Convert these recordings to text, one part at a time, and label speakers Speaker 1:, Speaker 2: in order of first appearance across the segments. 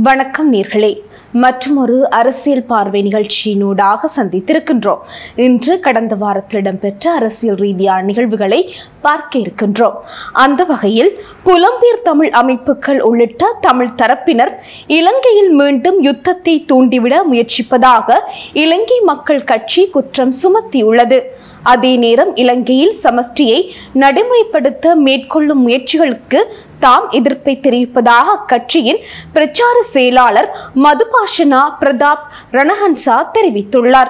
Speaker 1: வணக்கம் நேர்களே மற்றும் ஒரு அரசியல் பார்வை நிகழ்ச்சியினூடாக சந்தித்திருக்கின்றோம் இன்று கடந்த வாரத்தில் இடம்பெற்ற அரசியல் ரீதியான நிகழ்வுகளை பார்க்க இருக்கின்றோம் அந்த வகையில் புலம்பெயர் தமிழ் அமைப்புகள் உள்ளிட்ட தமிழ் தரப்பினர் இலங்கையில் மீண்டும் யுத்தத்தை தூண்டிவிட முயற்சிப்பதாக இலங்கை மக்கள் கட்சி குற்றம் சுமத்தியுள்ளது அதே நேரம் இலங்கையில் சமஷ்டியை நடைமுறைப்படுத்த மேற்கொள்ளும் முயற்சிகளுக்கு தாம் எதிர்ப்பை தெரிவிப்பதாக அக்கட்சியின் பிரச்சார செயலாளர் மதுபாஷனா பிரதாப் ரணஹன்சா தெரிவித்துள்ளார்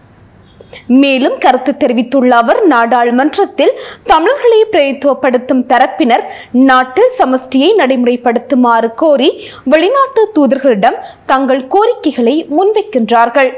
Speaker 1: மேலும் கருத்து தெரிவித்துள்ள அவர் நாடாளுமன்றத்தில் தமிழர்களை பிரதித்துவப்படுத்தும் தரப்பினர் நாட்டில் சமஷ்டியை நடைமுறைப்படுத்துமாறு கோரி வெளிநாட்டு தூதர்களிடம் தங்கள் கோரிக்கைகளை முன்வைக்கின்றார்கள்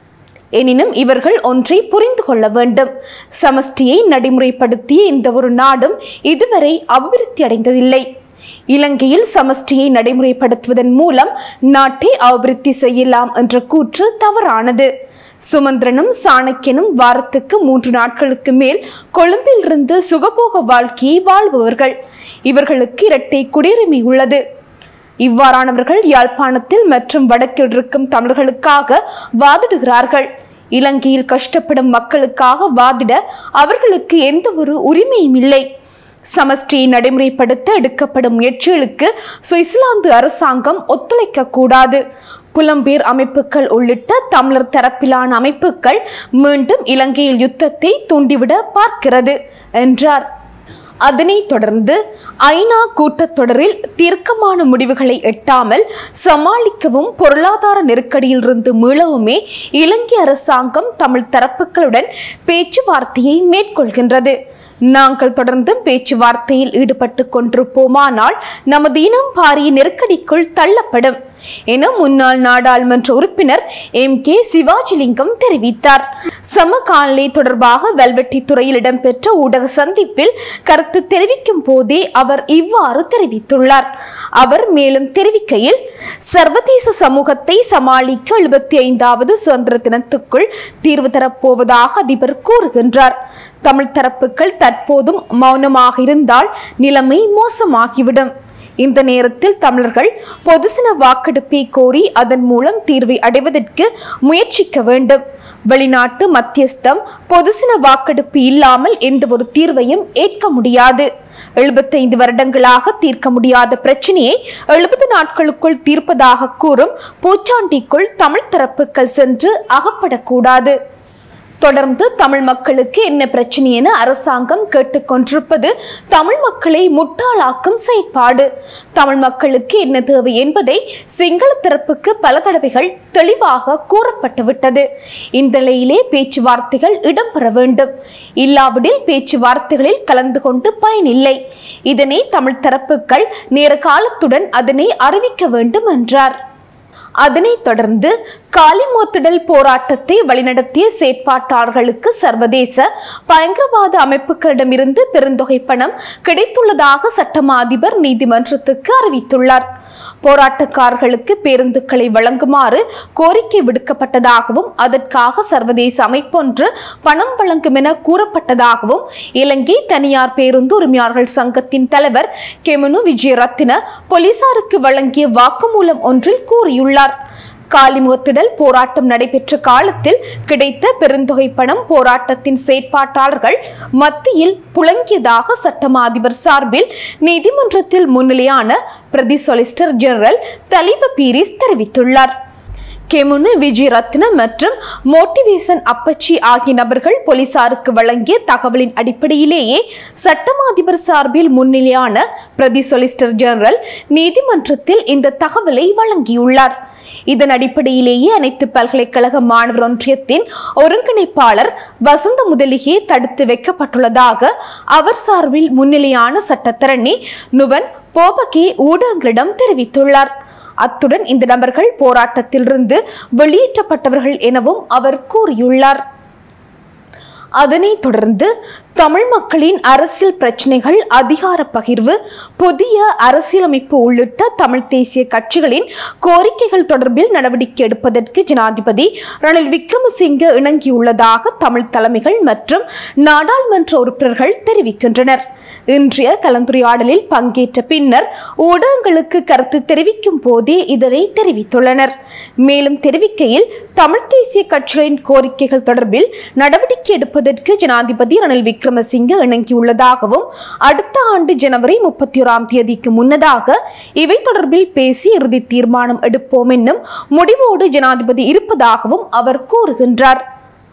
Speaker 1: எனினும் இவர்கள் ஒன்றை புரிந்து கொள்ள வேண்டும் சமஷ்டியை நடைமுறைப்படுத்திய இந்த ஒரு நாடும் இதுவரை அபிவிருத்தி அடைந்ததில்லை இலங்கையில் சமஷ்டியை நடைமுறைப்படுத்துவதன் மூலம் நாட்டை அபிவிருத்தி செய்யலாம் என்ற கூற்று தவறானது சுமந்திரனும் சாணக்கியனும் வாரத்துக்கு மூன்று நாட்களுக்கு மேல் கொழும்பில் இருந்து சுகபோக வாழ்க்கையை வாழ்பவர்கள் இவர்களுக்கு இரட்டை குடியுரிமை உள்ளது இவ்வாறானவர்கள் யாழ்ப்பாணத்தில் மற்றும் வடக்கில் இருக்கும் தமிழர்களுக்காக வாதிடுகிறார்கள் இலங்கையில் கஷ்டப்படும் மக்களுக்காக வாதிட அவர்களுக்கு எந்த ஒரு உரிமையும் இல்லை சமஷ்டியை நடைமுறைப்படுத்த எடுக்கப்படும் முயற்சிகளுக்கு சுவிட்சர்லாந்து அரசாங்கம் ஒத்துழைக்க கூடாது புலம்பெயர் அமைப்புகள் உள்ளிட்ட தமிழர் தரப்பிலான அமைப்புகள் மீண்டும் இலங்கையில் யுத்தத்தை தூண்டிவிட பார்க்கிறது என்றார் அதனைத் தொடர்ந்து ஐநா கூட்டத்தொடரில் தீர்க்கமான முடிவுகளை எட்டாமல் சமாளிக்கவும் பொருளாதார நெருக்கடியிலிருந்து மீளவுமே இலங்கை அரசாங்கம் தமிழ் தரப்புகளுடன் பேச்சுவார்த்தையை மேற்கொள்கின்றது நாங்கள் தொடர்ந்து பேச்சுவார்த்தையில் ஈடுபட்டு கொண்டிருப்போமானால் நமது இனம் பாரிய நெருக்கடிக்குள் தள்ளப்படும் என முன்னாள் நாடாளுமன்ற உறுப்பினர் எம் கே சிவாஜிலிங்கம் தெரிவித்தார் சமகாலை தொடர்பாக வெல்வெட்டி துறையில் இடம்பெற்ற ஊடக சந்திப்பில் கருத்து தெரிவிக்கும் போதே அவர் இவ்வாறு தெரிவித்துள்ளார் அவர் மேலும் தெரிவிக்கையில் சர்வதேச சமூகத்தை சமாளிக்க எழுபத்தி ஐந்தாவது சுதந்திர தினத்துக்குள் தீர்வு தரப்போவதாக அதிபர் கூறுகின்றார் தமிழ் தரப்புகள் தற்போதும் மௌனமாக இருந்தால் நிலைமை மோசமாகிவிடும் இந்த நேரத்தில் தமிழர்கள் பொதுசின வாக்கெடுப்பை கோரி அதன் மூலம் தீர்வை அடைவதற்கு முயற்சிக்க வேண்டும் வெளிநாட்டு மத்தியஸ்தம் பொதுசின வாக்கெடுப்பு இல்லாமல் எந்த ஒரு தீர்வையும் ஏற்க முடியாது எழுபத்தைந்து வருடங்களாக தீர்க்க முடியாத பிரச்சனையை எழுபது நாட்களுக்குள் தீர்ப்பதாக கூறும் பூச்சாண்டிக்குள் தமிழ் தரப்புகள் சென்று அகப்படக்கூடாது தொடர்ந்து தமிழ் மக்களுக்கு என்ன பிரச்சனை என அரசாங்கம் கேட்டுக்கொண்டிருப்பது தமிழ் மக்களை முட்டாளாக்கும் செயற்பாடு தமிழ் மக்களுக்கு என்ன தேவை என்பதை சிங்கள தரப்புக்கு பல தடவைகள் தெளிவாக கூறப்பட்டுவிட்டது இந்த நிலையிலே பேச்சுவார்த்தைகள் இடம்பெற வேண்டும் இல்லாவிடில் பேச்சுவார்த்தைகளில் கலந்து கொண்டு பயனில்லை இதனை தமிழ் தரப்புகள் நேர காலத்துடன் அதனை அறிவிக்க வேண்டும் என்றார் அதனைத் தொடர்ந்து காலிமோத்திடல் போராட்டத்தை வழிநடத்திய செயற்பாட்டாளர்களுக்கு சர்வதேச பயங்கரவாத அமைப்புகளிடமிருந்து பெருந்தொகை பணம் கிடைத்துள்ளதாக சட்டமா அதிபர் நீதிமன்றத்துக்கு அறிவித்துள்ளார் போராட்டக்காரர்களுக்கு பேருந்துகளை வழங்குமாறு கோரிக்கை விடுக்கப்பட்டதாகவும் அதற்காக சர்வதேச அமைப்பொன்று பணம் வழங்கும் என கூறப்பட்டதாகவும் இலங்கை தனியார் பேருந்து உரிமையாளர்கள் சங்கத்தின் தலைவர் கெமனு விஜயரத்தின போலீசாருக்கு வழங்கிய வாக்குமூலம் ஒன்றில் கூறியுள்ளார் காலிமுகத்திடல் போராட்டம் நடைபெற்ற காலத்தில் கிடைத்த பெருந்தொகை பணம் போராட்டத்தின் செயற்பாட்டாளர்கள் மத்தியில் புழங்கியதாக சட்டமா அதிபர் சார்பில் நீதிமன்றத்தில் முன்னிலையான பிரதி சொலிசிட்டர் ஜெனரல் தலீப பீரிஸ் தெரிவித்துள்ளார் கெமுனு விஜயரத்ன மற்றும் மோட்டிவேஷன் அப்பச்சி ஆகிய நபர்கள் போலீசாருக்கு வழங்கிய தகவலின் அடிப்படையிலேயே சட்டமா அதிபர் சார்பில் முன்னிலையான பிரதி சொலிசிட்டர் ஜெனரல் நீதிமன்றத்தில் இந்த தகவலை வழங்கியுள்ளார் இதன் அடிப்படையிலேயே அனைத்து பல்கலைக்கழக மாணவர் ஒன்றியத்தின் ஒருங்கிணைப்பாளர் வசந்த முதலிகே தடுத்து வைக்கப்பட்டுள்ளதாக அவர் சார்பில் முன்னிலையான சட்டத்தரணி நுவன் போபகே ஊடகங்களிடம் தெரிவித்துள்ளார் அத்துடன் இந்த நபர்கள் போராட்டத்திலிருந்து வெளியேற்றப்பட்டவர்கள் எனவும் அவர் கூறியுள்ளார் அதனைத் தொடர்ந்து தமிழ் மக்களின் அரசியல் பிரச்சினைகள் அதிகார பகிர்வு புதிய அரசியலமைப்பு உள்ளிட்ட தமிழ் தேசிய கட்சிகளின் கோரிக்கைகள் தொடர்பில் நடவடிக்கை எடுப்பதற்கு ஜனாதிபதி ரணில் விக்ரமசிங்க இணங்கியுள்ளதாக தமிழ் தலைமைகள் மற்றும் நாடாளுமன்ற உறுப்பினர்கள் தெரிவிக்கின்றனர் இன்றைய கலந்துரையாடலில் பங்கேற்ற பின்னர் ஊடகங்களுக்கு கருத்து தெரிவிக்கும் போதே இதனை தெரிவித்துள்ளனர் மேலும் தெரிவிக்கையில் தமிழ் தேசிய கட்சிகளின் கோரிக்கைகள் தொடர்பில் நடவடிக்கை எடுப்பதற்கு ஜனாதிபதி ரணில் விக்ரமசிங்க இணங்கியுள்ளதாகவும் அடுத்த ஆண்டு ஜனவரி முப்பத்தி ஓராம் தேதிக்கு முன்னதாக இவை தொடர்பில் பேசி இறுதி தீர்மானம் எடுப்போம் என்னும் முடிவோடு ஜனாதிபதி இருப்பதாகவும் அவர் கூறுகின்றார்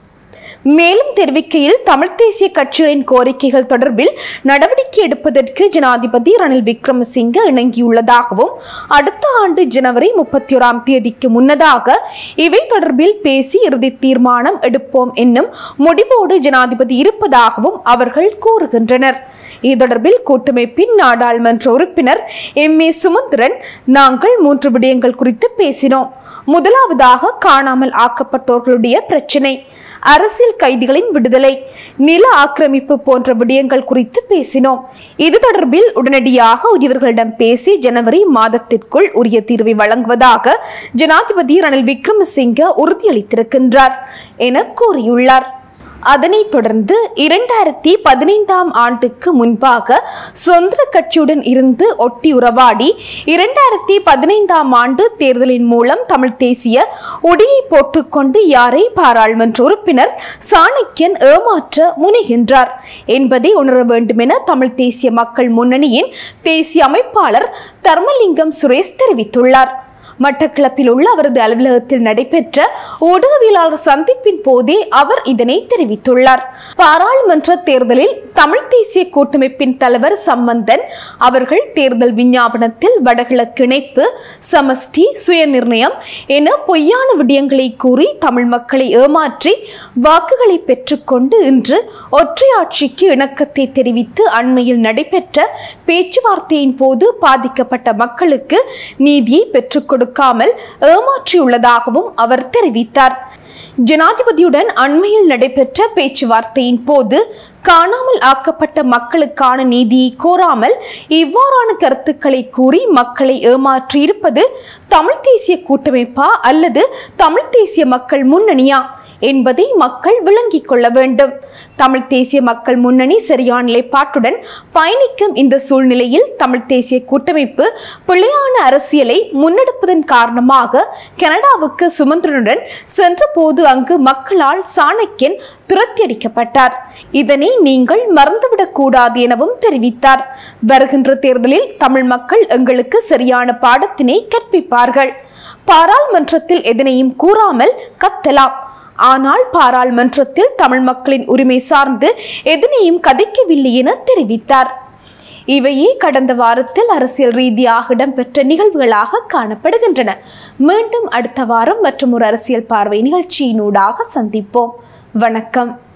Speaker 1: மேலும் தெரிவிக்கையில் தமிழ் தேசிய கட்சிகளின் கோரிக்கைகள் தொடர்பில் நடவடிக்கை எடுப்பதற்கு ஜனாதிபதி ரணில் விக்ரமசிங்க இணங்கியுள்ளதாகவும் அடுத்த ஆண்டு ஜனவரி முப்பத்தி ஓராம் தேதிக்கு முன்னதாக இவை தொடர்பில் பேசி இறுதி தீர்மானம் எடுப்போம் என்னும் முடிவோடு ஜனாதிபதி இருப்பதாகவும் அவர்கள் கூறுகின்றனர் இது தொடர்பில் கூட்டமைப்பின் நாடாளுமன்ற உறுப்பினர் எம் ஏ சுமந்திரன் நாங்கள் மூன்று விடயங்கள் குறித்து பேசினோம் முதலாவதாக காணாமல் ஆக்கப்பட்டோர்களுடைய பிரச்சினை அரசியல் கைதிகளின் விடுதலை நில ஆக்கிரமிப்பு போன்ற விடயங்கள் குறித்து பேசினோம் இது தொடர்பில் உடனடியாக உரியவர்களிடம் பேசி ஜனவரி மாதத்திற்குள் உரிய தீர்வை வழங்குவதாக ஜனாதிபதி ரணில் விக்ரமசிங்க உறுதியளித்திருக்கின்றார் என கூறியுள்ளார் அதனைத் தொடர்ந்து இரண்டாயிரத்தி பதினைந்தாம் ஆண்டுக்கு முன்பாக சுதந்திர கட்சியுடன் இருந்து ஒட்டி உறவாடி இரண்டாயிரத்தி பதினைந்தாம் ஆண்டு தேர்தலின் மூலம் தமிழ் தேசிய ஒடியை போட்டுக்கொண்டு யாரை பாராளுமன்ற உறுப்பினர் சாணக்கியன் ஏமாற்ற முனைகின்றார் என்பதை உணர வேண்டும் என தமிழ் தேசிய மக்கள் முன்னணியின் தேசிய அமைப்பாளர் தர்மலிங்கம் சுரேஷ் தெரிவித்துள்ளார் மட்டக்களப்பில் உள்ள அவரது அலுவலகத்தில் நடைபெற்ற ஊடகவியலாளர் சந்திப்பின் போதே அவர் இதனை தெரிவித்துள்ளார் பாராளுமன்ற தேர்தலில் தமிழ் தேசிய கூட்டமைப்பின் தலைவர் சம்பந்தன் அவர்கள் தேர்தல் விஞ்ஞாபனத்தில் வடகிழக்கு இணைப்பு சமஷ்டி சுயநிர்ணயம் என பொய்யான விடயங்களை கூறி தமிழ் மக்களை ஏமாற்றி வாக்குகளை பெற்றுக்கொண்டு இன்று ஒற்றையாட்சிக்கு இணக்கத்தை தெரிவித்து அண்மையில் நடைபெற்ற பேச்சுவார்த்தையின் போது பாதிக்கப்பட்ட மக்களுக்கு நீதியை பெற்றுக் கொடுக்காமல் ஏமாற்றியுள்ளதாகவும் அவர் தெரிவித்தார் ஜனாதிபதியுடன் அண்மையில் நடைபெற்ற பேச்சுவார்த்தையின் போது காணாமல் ஆக்கப்பட்ட மக்களுக்கான நீதியை கோராமல் இவ்வாறான கருத்துக்களை கூறி மக்களை ஏமாற்றி இருப்பது தமிழ் தேசிய கூட்டமைப்பா அல்லது தமிழ் தேசிய மக்கள் முன்னணியா என்பதை மக்கள் விளங்கிக் கொள்ள வேண்டும் தமிழ் தேசிய மக்கள் முன்னணி சரியான நிலைப்பாட்டுடன் பயணிக்கும் இந்த சூழ்நிலையில் தமிழ் தேசிய கூட்டமைப்பு பிழையான அரசியலை முன்னெடுப்பதன் காரணமாக கனடாவுக்கு சுமந்திரனுடன் சென்றபோது அங்கு மக்களால் சாணக்கியன் துரத்தியடிக்கப்பட்டார் இதனை நீங்கள் மறந்துவிடக் கூடாது எனவும் தெரிவித்தார் வருகின்ற தேர்தலில் தமிழ் மக்கள் எங்களுக்கு சரியான பாடத்தினை கற்பிப்பார்கள் பாராளுமன்றத்தில் எதனையும் கூறாமல் கத்தலாம் ஆனால் பாராளுமன்றத்தில் தமிழ் மக்களின் உரிமை சார்ந்து எதனையும் கதைக்கவில்லை என தெரிவித்தார் இவையே கடந்த வாரத்தில் அரசியல் ரீதியாக இடம்பெற்ற நிகழ்வுகளாக காணப்படுகின்றன மீண்டும் அடுத்த வாரம் மற்றும் ஒரு அரசியல் பார்வை நிகழ்ச்சியினூடாக சந்திப்போம் வணக்கம்